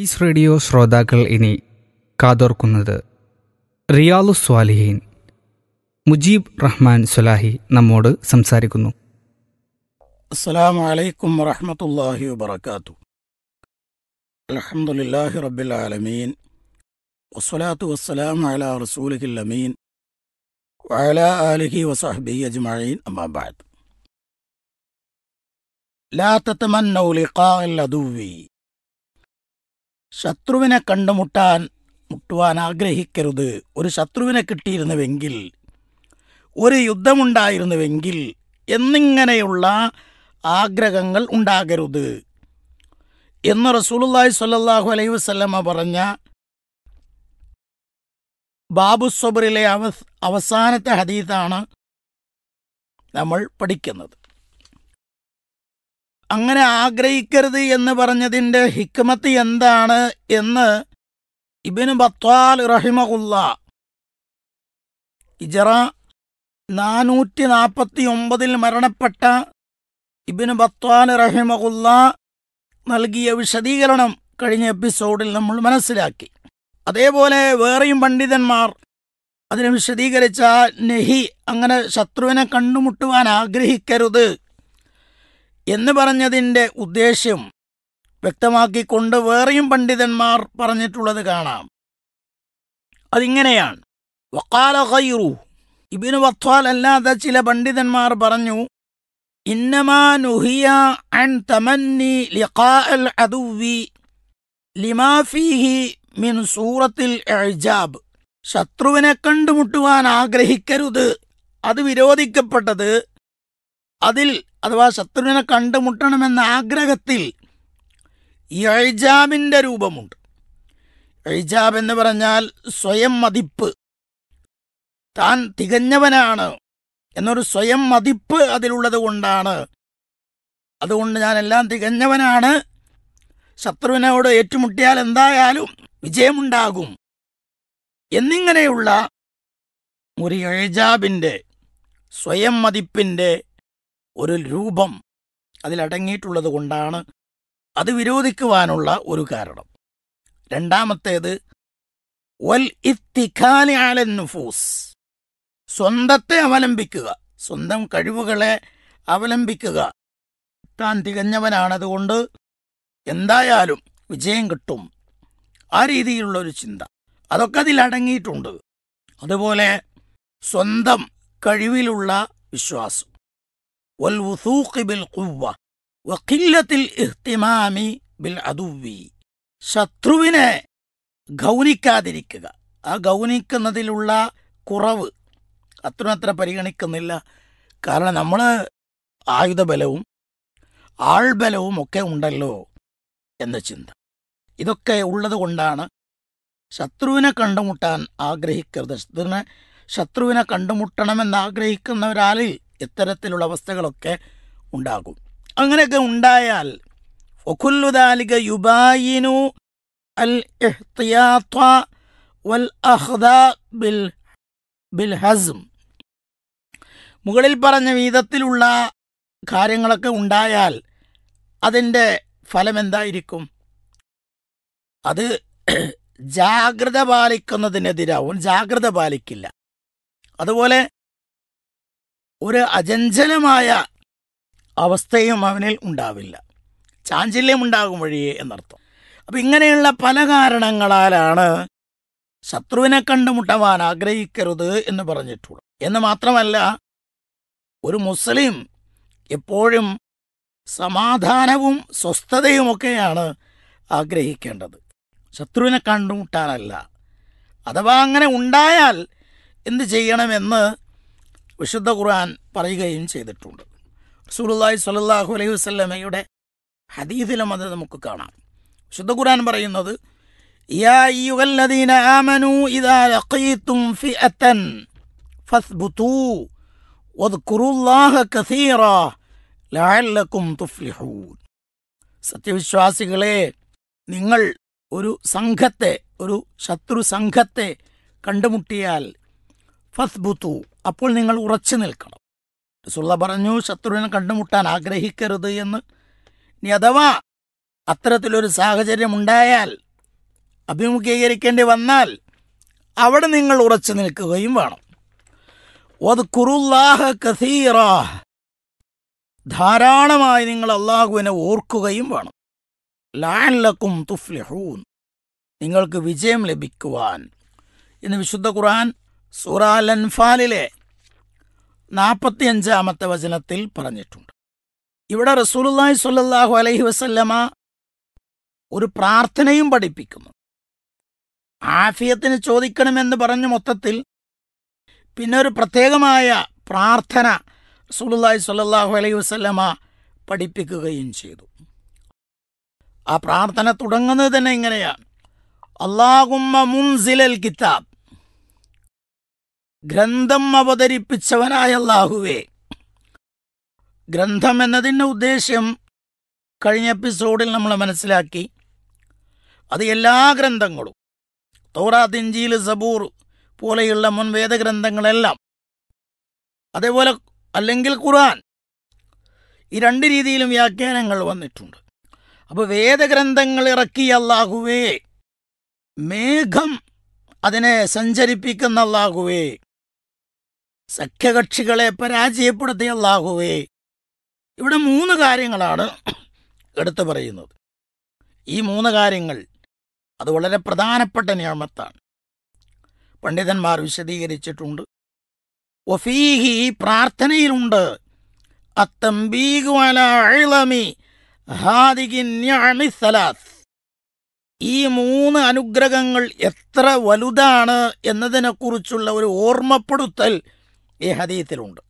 is radio ശ്രോതാക്കൾ ഇനി കാതോർക്കുന്നത് റിയാലു സ്വാലിഹീൻ മുജീബ് റഹ്മാൻ സുലാഹി നമ്മോട് സംസാരിക്കുന്നു السلام عليكم ورحمة الله وبركاته الحمد لله رب العالمين والصلاة والسلام على رسوله الأمين وعلى آله وصحبه أجمعين أما بعد لا تتمنوا لقاء العدو ശത്രുവിനെ കണ്ടുമുട്ടാൻ മുട്ടുവാൻ ആഗ്രഹിക്കരുത് ഒരു ശത്രുവിനെ കിട്ടിയിരുന്നുവെങ്കിൽ ഒരു യുദ്ധമുണ്ടായിരുന്നുവെങ്കിൽ എന്നിങ്ങനെയുള്ള ആഗ്രഹങ്ങൾ ഉണ്ടാകരുത് എന്ന് റസൂലുള്ളാഹി സ്വല്ലല്ലാഹു അലൈഹി വസല്ലമ പറഞ്ഞ ബാബു സബറിലെ അവ അവസാനത്തെ ഹദീത്താണ് നമ്മൾ പഠിക്കുന്നത് അങ്ങനെ ആഗ്രഹിക്കരുത് എന്ന് പറഞ്ഞതിൻ്റെ ഹിക്മത്ത് എന്താണ് എന്ന് ഇബിന് ബത്വാൽ റഹിമഹുല്ല ഇജറ നാനൂറ്റി നാൽപ്പത്തി ഒമ്പതിൽ മരണപ്പെട്ട ഇബിന് ബത്വാൽ റഹിമഹുല്ല നൽകിയ വിശദീകരണം കഴിഞ്ഞ എപ്പിസോഡിൽ നമ്മൾ മനസ്സിലാക്കി അതേപോലെ വേറെയും പണ്ഡിതന്മാർ അതിനെ വിശദീകരിച്ച നെഹി അങ്ങനെ ശത്രുവിനെ കണ്ടുമുട്ടുവാൻ ആഗ്രഹിക്കരുത് എന്ന് പറഞ്ഞതിൻ്റെ ഉദ്ദേശ്യം വ്യക്തമാക്കിക്കൊണ്ട് വേറെയും പണ്ഡിതന്മാർ പറഞ്ഞിട്ടുള്ളത് കാണാം അതിങ്ങനെയാണ് വക്കാല ഖൈറു ഇബിനു വത്വാൽ അല്ലാതെ ചില പണ്ഡിതന്മാർ പറഞ്ഞു ഇന്നമാ നുഹിയ അൻ തമന്നി ലിഖാഅൽ അദുവി ലിമാ ഫീഹി മിൻ സൂറത്തിൽ ഇഅ്ജാബ് ശത്രുവിനെ കണ്ടുമുട്ടുവാൻ ആഗ്രഹിക്കരുത് അത് വിരോധിക്കപ്പെട്ടത് അതിൽ അഥവാ ശത്രുവിനെ കണ്ടുമുട്ടണമെന്ന ആഗ്രഹത്തിൽ ഇഴജാബിൻ്റെ രൂപമുണ്ട് ഇഴജാബ് എന്ന് പറഞ്ഞാൽ സ്വയം മതിപ്പ് താൻ തികഞ്ഞവനാണ് എന്നൊരു സ്വയം മതിപ്പ് അതിലുള്ളത് കൊണ്ടാണ് അതുകൊണ്ട് ഞാൻ എല്ലാം തികഞ്ഞവനാണ് ശത്രുവിനോട് ഏറ്റുമുട്ടിയാൽ എന്തായാലും വിജയമുണ്ടാകും എന്നിങ്ങനെയുള്ള ഒരു എഴജാബിൻ്റെ സ്വയം മതിപ്പിൻ്റെ ഒരു രൂപം അതിലടങ്ങിയിട്ടുള്ളത് കൊണ്ടാണ് അത് വിരോധിക്കുവാനുള്ള ഒരു കാരണം രണ്ടാമത്തേത് വൽ ഇത്തിഖാലി അലൻ നുഫൂസ് സ്വന്തത്തെ അവലംബിക്കുക സ്വന്തം കഴിവുകളെ അവലംബിക്കുക താൻ തികഞ്ഞവനാണ് അതുകൊണ്ട് എന്തായാലും വിജയം കിട്ടും ആ രീതിയിലുള്ള ഒരു ചിന്ത അതൊക്കെ അതിൽ അടങ്ങിയിട്ടുണ്ട് അതുപോലെ സ്വന്തം കഴിവിലുള്ള വിശ്വാസം വൽ വുസൂഖി ബിൽ ഖുവ്വ വഖില്ലത്തിൽ ഇഹ്തിമാമി ബിൽ അദുവി ശത്രുവിനെ ഗൗനിക്കാതിരിക്കുക ആ ഗൗനിക്കുന്നതിലുള്ള കുറവ് അത്രത്ര പരിഗണിക്കുന്നില്ല കാരണം നമ്മൾ ആയുധബലവും ആൾബലവും ഒക്കെ ഉണ്ടല്ലോ എന്ന ചിന്ത ഇതൊക്കെ ഉള്ളത് കൊണ്ടാണ് ശത്രുവിനെ കണ്ടുമുട്ടാൻ ആഗ്രഹിക്കരുത് ശത്രുവിനെ ശത്രുവിനെ കണ്ടുമുട്ടണമെന്ന് ആഗ്രഹിക്കുന്ന ഒരാളിൽ ഇത്തരത്തിലുള്ള അവസ്ഥകളൊക്കെ ഉണ്ടാകും അങ്ങനെയൊക്കെ ഉണ്ടായാൽ ഒഖുല്ലുദാലിക യുബായിനു അൽ ഇഹ്തിയാത്വ വൽ അഹ്ദ ബിൽ ബിൽ ഹസ്ം മുകളിൽ പറഞ്ഞ വിധത്തിലുള്ള കാര്യങ്ങളൊക്കെ ഉണ്ടായാൽ അതിൻ്റെ ഫലം എന്തായിരിക്കും അത് ജാഗ്രത പാലിക്കുന്നതിനെതിരാവും ജാഗ്രത പാലിക്കില്ല അതുപോലെ ഒരു അചഞ്ചലമായ അവസ്ഥയും അവനിൽ ഉണ്ടാവില്ല ചാഞ്ചല്യം ഉണ്ടാകും വഴിയേ എന്നർത്ഥം അപ്പം ഇങ്ങനെയുള്ള പല കാരണങ്ങളാലാണ് ശത്രുവിനെ കണ്ടുമുട്ടുവാൻ ആഗ്രഹിക്കരുത് എന്ന് പറഞ്ഞിട്ടുള്ളത് എന്ന് മാത്രമല്ല ഒരു മുസ്ലിം എപ്പോഴും സമാധാനവും സ്വസ്ഥതയുമൊക്കെയാണ് ആഗ്രഹിക്കേണ്ടത് ശത്രുവിനെ കണ്ടുമുട്ടാനല്ല അഥവാ അങ്ങനെ ഉണ്ടായാൽ എന്ത് ചെയ്യണമെന്ന് വിശുദ്ധ ഖുർആൻ പറയുകയും ചെയ്തിട്ടുണ്ട് റസൂലുള്ളാഹി സ്വല്ലല്ലാഹു അലൈഹി വസല്ലമയുടെ ഹദീസിലും അത് നമുക്ക് കാണാം വിശുദ്ധ ഖുർആൻ പറയുന്നത് യാ അയ്യുഹല്ലദീന ആമനൂ ഇദാ ലഖീതും ഫിഅതൻ ഫസ്ബുതൂ വദ്കുറുല്ലാഹ കസീറാ ലഅല്ലക്കും തുഫ്ലിഹൂൻ സത്യവിശ്വാസികളെ നിങ്ങൾ ഒരു സംഘത്തെ ഒരു ശത്രു സംഘത്തെ കണ്ടുമുട്ടിയാൽ ഫസ്ബുത്തു അപ്പോൾ നിങ്ങൾ ഉറച്ചു നിൽക്കണം റസൂള്ള പറഞ്ഞു ശത്രുവിനെ കണ്ടുമുട്ടാൻ ആഗ്രഹിക്കരുത് എന്ന് ഇനി അഥവാ അത്തരത്തിലൊരു സാഹചര്യം ഉണ്ടായാൽ അഭിമുഖീകരിക്കേണ്ടി വന്നാൽ അവിടെ നിങ്ങൾ ഉറച്ചു നിൽക്കുകയും വേണം വദ്കുറുല്ലാഹ കസീറ ധാരാളമായി നിങ്ങൾ അള്ളാഹുവിനെ ഓർക്കുകയും വേണം ലാലക്കും തുഫ്ലിഹൂൻ നിങ്ങൾക്ക് വിജയം ലഭിക്കുവാൻ എന്ന് വിശുദ്ധ ഖുർആൻ സൂറ ലൻഫാലിലെ നാൽപ്പത്തിയഞ്ചാമത്തെ വചനത്തിൽ പറഞ്ഞിട്ടുണ്ട് ഇവിടെ റസൂലുള്ളാഹി സ്വല്ലല്ലാഹു അലൈഹി വസല്ലമ ഒരു പ്രാർത്ഥനയും പഠിപ്പിക്കുന്നു ആഫിയത്തിന് ചോദിക്കണമെന്ന് പറഞ്ഞു മൊത്തത്തിൽ പിന്നെ ഒരു പ്രത്യേകമായ പ്രാർത്ഥന റസൂലുള്ളാഹി സ്വല്ലല്ലാഹു അലൈഹി വസല്ലമ പഠിപ്പിക്കുകയും ചെയ്തു ആ പ്രാർത്ഥന തുടങ്ങുന്നത് തന്നെ ഇങ്ങനെയാണ് അള്ളാഹുമ്മ മുൻസിലൽ കിതാബ് ഗ്രന്ഥം അവതരിപ്പിച്ചവനായ അള്ളാഹുവേ ഗ്രന്ഥം എന്നതിൻ്റെ ഉദ്ദേശ്യം കഴിഞ്ഞ എപ്പിസോഡിൽ നമ്മൾ മനസ്സിലാക്കി അത് എല്ലാ ഗ്രന്ഥങ്ങളും തോറാത്ത് ഇഞ്ചീൽ സബൂർ പോലെയുള്ള മുൻ വേദഗ്രന്ഥങ്ങളെല്ലാം അതേപോലെ അല്ലെങ്കിൽ ഖുർആൻ ഈ രണ്ട് രീതിയിലും വ്യാഖ്യാനങ്ങൾ വന്നിട്ടുണ്ട് അപ്പോൾ വേദഗ്രന്ഥങ്ങൾ ഇറക്കിയ അള്ളാഹുവേ മേഘം അതിനെ സഞ്ചരിപ്പിക്കുന്ന അള്ളാഹുവേ സഖ്യകക്ഷികളെ പരാജയപ്പെടുത്തിയ അള്ളാഹുവേ ഇവിടെ മൂന്ന് കാര്യങ്ങളാണ് എടുത്തു പറയുന്നത് ഈ മൂന്ന് കാര്യങ്ങൾ അത് വളരെ പ്രധാനപ്പെട്ട നിയമത്താണ് പണ്ഡിതന്മാർ വിശദീകരിച്ചിട്ടുണ്ട് ഒഫീഹി ഈ പ്രാർത്ഥനയിലുണ്ട് അത്തമ്പീഗു അലാ ഇളമി ഹാദിഗി നിഅമി സലാസ് ഈ മൂന്ന് അനുഗ്രഹങ്ങൾ എത്ര വലുതാണ് എന്നതിനെക്കുറിച്ചുള്ള ഒരു ഓർമ്മപ്പെടുത്തൽ ഈ ഹദീത്തിലുണ്ട്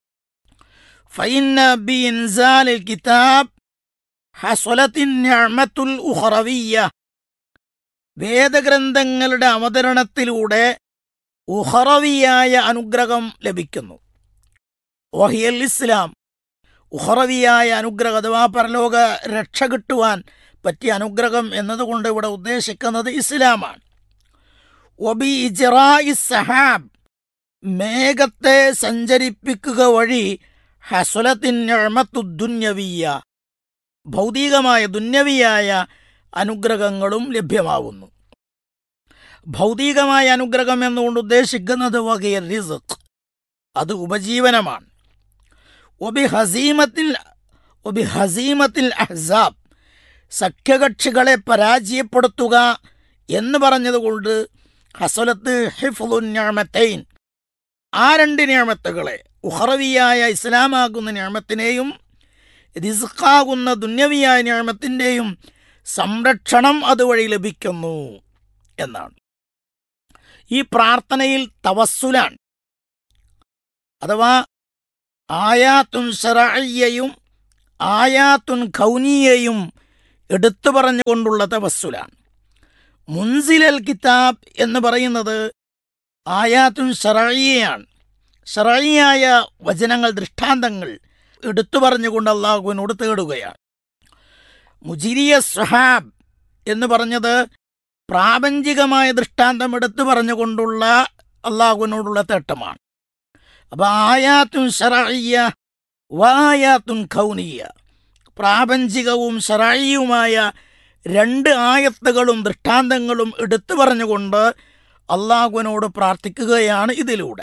ഫൈന ബി ഇൻസാലിൽ കിതാബ് ഹസ്വലത്തിൻ നിഅമത്തുൽ ഉഖറവിയ്യ വേദഗ്രന്ഥങ്ങളുടെ അവതരണത്തിലൂടെ ഉഹറവിയായ അനുഗ്രഹം ലഭിക്കുന്നു ഓഹിയൽ ഇസ്ലാം ഉഹറവിയായ അനുഗ്രഹം അഥവാ പരലോക രക്ഷ കിട്ടുവാൻ പറ്റിയ അനുഗ്രഹം എന്നതുകൊണ്ട് ഇവിടെ ഉദ്ദേശിക്കുന്നത് ഇസ്ലാമാണ് ഒബി ഇജറായി സഹാബ് മേഘത്തെ സഞ്ചരിപ്പിക്കുക വഴി ഹസുലത്തിൻ ദുന്യവിയ ഭൗതികമായ ദുന്യവിയായ അനുഗ്രഹങ്ങളും ലഭ്യമാവുന്നു ഭൗതികമായ അനുഗ്രഹം എന്നുകൊണ്ട് ഉദ്ദേശിക്കുന്നത് വകയ റിസക് അത് ഉപജീവനമാണ് ഒബി ഹസീമത്തിൽ ഒബി ഹസീമത്തിൽ അഹ്സാബ് സഖ്യകക്ഷികളെ പരാജയപ്പെടുത്തുക എന്ന് പറഞ്ഞതുകൊണ്ട് ഹസലത്ത് ഹിഫുലുന്യാമത്തൈൻ ആ രണ്ട് ഞാമത്തുകളെ ഉഹറവിയായ ഇസ്ലാമാകുന്ന ഞാമത്തിനെയും റിസ്ഖാകുന്ന ദുന്യവിയായ ഞാമത്തിൻ്റെയും സംരക്ഷണം അതുവഴി ലഭിക്കുന്നു എന്നാണ് ഈ പ്രാർത്ഥനയിൽ തവസ്സുലാണ് അഥവാ ആയാത്തുൻ ഷറയ്യയും ആയാത്തുൻ ഖൗനിയയും എടുത്തു പറഞ്ഞുകൊണ്ടുള്ള തവസ്സുലാണ് മുൻസിലൽ കിതാബ് എന്ന് പറയുന്നത് ആയാത്തുൻ ഷറയ്യയാണ് ഷറയ്യായ വചനങ്ങൾ ദൃഷ്ടാന്തങ്ങൾ എടുത്തു പറഞ്ഞുകൊണ്ട് അള്ളാഹുവിനോട് തേടുകയാണ് മുജിരിയ സഹാബ് എന്ന് പറഞ്ഞത് പ്രാപഞ്ചികമായ ദൃഷ്ടാന്തം എടുത്തു പറഞ്ഞുകൊണ്ടുള്ള അള്ളാഹുവിനോടുള്ള തേട്ടമാണ് അപ്പൊ ആയാത്തുൻ ഷറയ്യ വായാത്തുൻ ഖൗനിയ പ്രാപഞ്ചികവും ഷറായിയുമായ രണ്ട് ആയത്തുകളും ദൃഷ്ടാന്തങ്ങളും എടുത്തു പറഞ്ഞുകൊണ്ട് അള്ളാഹുവിനോട് പ്രാർത്ഥിക്കുകയാണ് ഇതിലൂടെ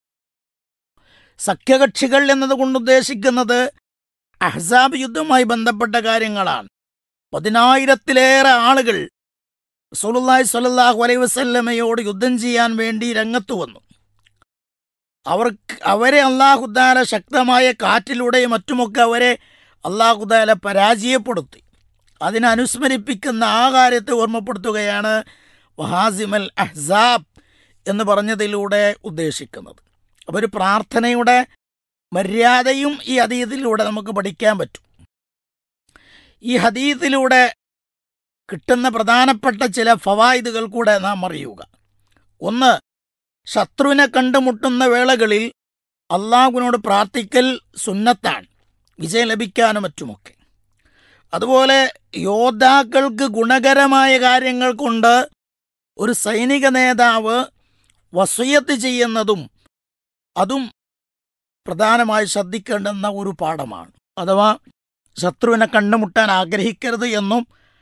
സഖ്യകക്ഷികൾ എന്നതുകൊണ്ട് ഉദ്ദേശിക്കുന്നത് അഹ്സാബ് യുദ്ധവുമായി ബന്ധപ്പെട്ട കാര്യങ്ങളാണ് പതിനായിരത്തിലേറെ ആളുകൾ സുലുല്ലാഹി സ്വല്ലല്ലാഹു അലൈഹി വസല്ലമയോട് യുദ്ധം ചെയ്യാൻ വേണ്ടി രംഗത്തു വന്നു അവർക്ക് അവരെ അള്ളാഹുദാല ശക്തമായ കാറ്റിലൂടെയും മറ്റുമൊക്കെ അവരെ അള്ളാഹുദാല പരാജയപ്പെടുത്തി അതിനനുസ്മരിപ്പിക്കുന്ന ആ കാര്യത്തെ ഓർമ്മപ്പെടുത്തുകയാണ് വഹാസിമൽ അഹ്സാബ് എന്ന് പറഞ്ഞതിലൂടെ ഉദ്ദേശിക്കുന്നത് അപ്പോൾ ഒരു പ്രാർത്ഥനയുടെ മര്യാദയും ഈ ഹദീത്തിലൂടെ നമുക്ക് പഠിക്കാൻ പറ്റും ഈ ഹദീത്തിലൂടെ കിട്ടുന്ന പ്രധാനപ്പെട്ട ചില ഫവായിദുകൾ കൂടെ നാം അറിയുക ഒന്ന് ശത്രുവിനെ കണ്ടുമുട്ടുന്ന വേളകളിൽ അള്ളാഹുവിനോട് പ്രാർത്ഥിക്കൽ സുന്നത്താണ് വിജയം ലഭിക്കാനും മറ്റുമൊക്കെ അതുപോലെ യോദ്ധാക്കൾക്ക് ഗുണകരമായ കാര്യങ്ങൾ കൊണ്ട് ഒരു സൈനിക നേതാവ് വസൂയത്ത് ചെയ്യുന്നതും അതും പ്രധാനമായി ശ്രദ്ധിക്കേണ്ടുന്ന ഒരു പാഠമാണ് അഥവാ ശത്രുവിനെ കണ്ടുമുട്ടാൻ ആഗ്രഹിക്കരുത് എന്നും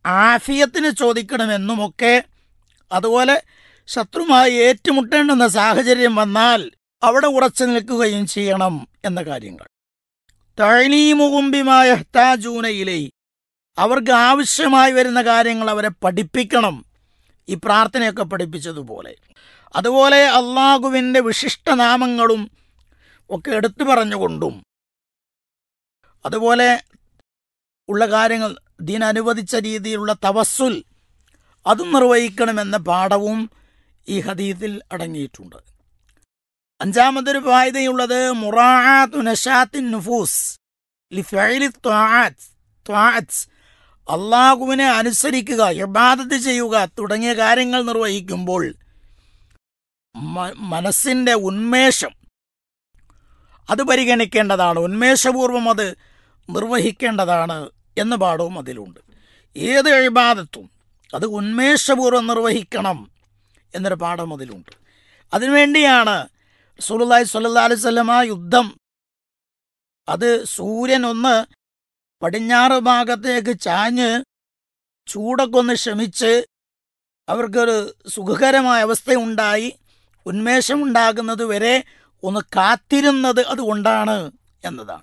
ആഫിയത്തിന് ചോദിക്കണമെന്നുമൊക്കെ അതുപോലെ ശത്രുമായി ഏറ്റുമുട്ടേണ്ടുന്ന സാഹചര്യം വന്നാൽ അവിടെ ഉറച്ചു നിൽക്കുകയും ചെയ്യണം എന്ന കാര്യങ്ങൾ തഴനീമുകുംബിമായ ഹ്താജൂനയിലെ അവർക്ക് ആവശ്യമായി വരുന്ന കാര്യങ്ങൾ അവരെ പഠിപ്പിക്കണം ഈ പ്രാർത്ഥനയൊക്കെ പഠിപ്പിച്ചതുപോലെ അതുപോലെ അള്ളാഹുവിൻ്റെ വിശിഷ്ടനാമങ്ങളും ഒക്കെ എടുത്തു പറഞ്ഞുകൊണ്ടും അതുപോലെ ഉള്ള കാര്യങ്ങൾ ദീൻ അനുവദിച്ച രീതിയിലുള്ള തവസ്സുൽ അതും നിർവഹിക്കണമെന്ന പാഠവും ഈ ഹദീത്തിൽ അടങ്ങിയിട്ടുണ്ട് അഞ്ചാമതൊരു ഫായതയുള്ളത് മുറാഅത്തു നശാത്തിൻ നുഫൂസ് ലിഫഇലി ത്വാഅത്ത് ത്വാഅത്ത് അള്ളാഹുവിനെ അനുസരിക്കുക ഇബാദത്ത് ചെയ്യുക തുടങ്ങിയ കാര്യങ്ങൾ നിർവഹിക്കുമ്പോൾ മ- മനസ്സിന്റെ ഉന്മേഷം അത് പരിഗണിക്കേണ്ടതാണ് ഉന്മേഷപൂർവം അത് നിർവഹിക്കേണ്ടതാണ് എന്ന പാഠവും അതിലുണ്ട് ഏത് ഇബാദത്തും അത് ഉന്മേഷപൂർവ്വം നിർവഹിക്കണം എന്നൊരു പാഠം അതിലുണ്ട് അതിനുവേണ്ടിയാണ് സുലുല്ലായി സല്ലാ അലുസല്ലമ യുദ്ധം അത് സൂര്യൻ ഒന്ന് പടിഞ്ഞാറ് ഭാഗത്തേക്ക് ചാഞ്ഞ് ചൂടൊക്കെ ഒന്ന് ശമിച്ച് അവർക്കൊരു സുഖകരമായ അവസ്ഥയുണ്ടായി ഉന്മേഷമുണ്ടാകുന്നത് വരെ ഒന്ന് കാത്തിരുന്നത് അതുകൊണ്ടാണ് എന്നതാണ്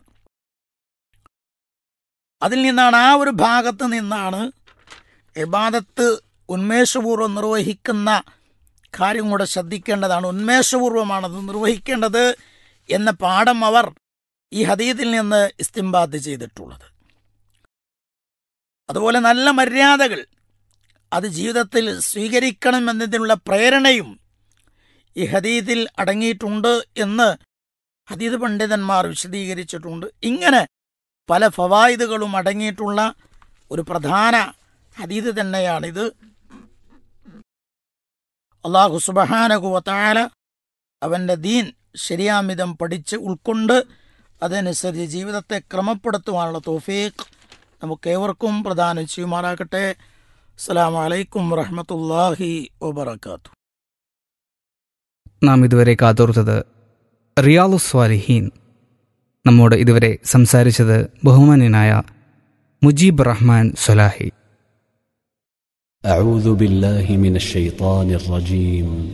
അതിൽ നിന്നാണ് ആ ഒരു ഭാഗത്ത് നിന്നാണ് ഇബാദത്ത് ഉന്മേഷപൂർവ്വം നിർവഹിക്കുന്ന കാര്യം കൂടെ ശ്രദ്ധിക്കേണ്ടതാണ് ഉന്മേഷപൂർവ്വമാണത് നിർവഹിക്കേണ്ടത് എന്ന പാഠം അവർ ഈ ഹദീദിൽ നിന്ന് ഇസ്തിംബാദ് ചെയ്തിട്ടുള്ളത് അതുപോലെ നല്ല മര്യാദകൾ അത് ജീവിതത്തിൽ സ്വീകരിക്കണം എന്നതിനുള്ള പ്രേരണയും ഈ ഹദീദിൽ അടങ്ങിയിട്ടുണ്ട് എന്ന് ഹദീദ് പണ്ഡിതന്മാർ വിശദീകരിച്ചിട്ടുണ്ട് ഇങ്ങനെ പല ഫവായിദുകളും അടങ്ങിയിട്ടുള്ള ഒരു പ്രധാന ഹദീദ് തന്നെയാണിത് അള്ളാഹു സുബഹാനകുവത്താല അവൻ്റെ ദീൻ ശരിയാമിതം പഠിച്ച് ഉൾക്കൊണ്ട് അതനുസരിച്ച് ജീവിതത്തെ ക്രമപ്പെടുത്തുവാനുള്ള തോഫീഖ് നമുക്കേവർക്കും പ്രദാനം ചെയ്യുമാറാകട്ടെ അസ്സലാമു അലൈക്കും വറഹ്മത്തുള്ളാഹി വബറകാത്തു നാം ഇതുവരെ കാതോർത്തത് റിയാലു സ്വാലിഹീൻ നമ്മോട് ഇതുവരെ സംസാരിച്ചത് ബഹുമാന്യനായ മുജീബ് റഹ്മാൻ സൊലാഹി أعوذ بالله من الشيطان الرجيم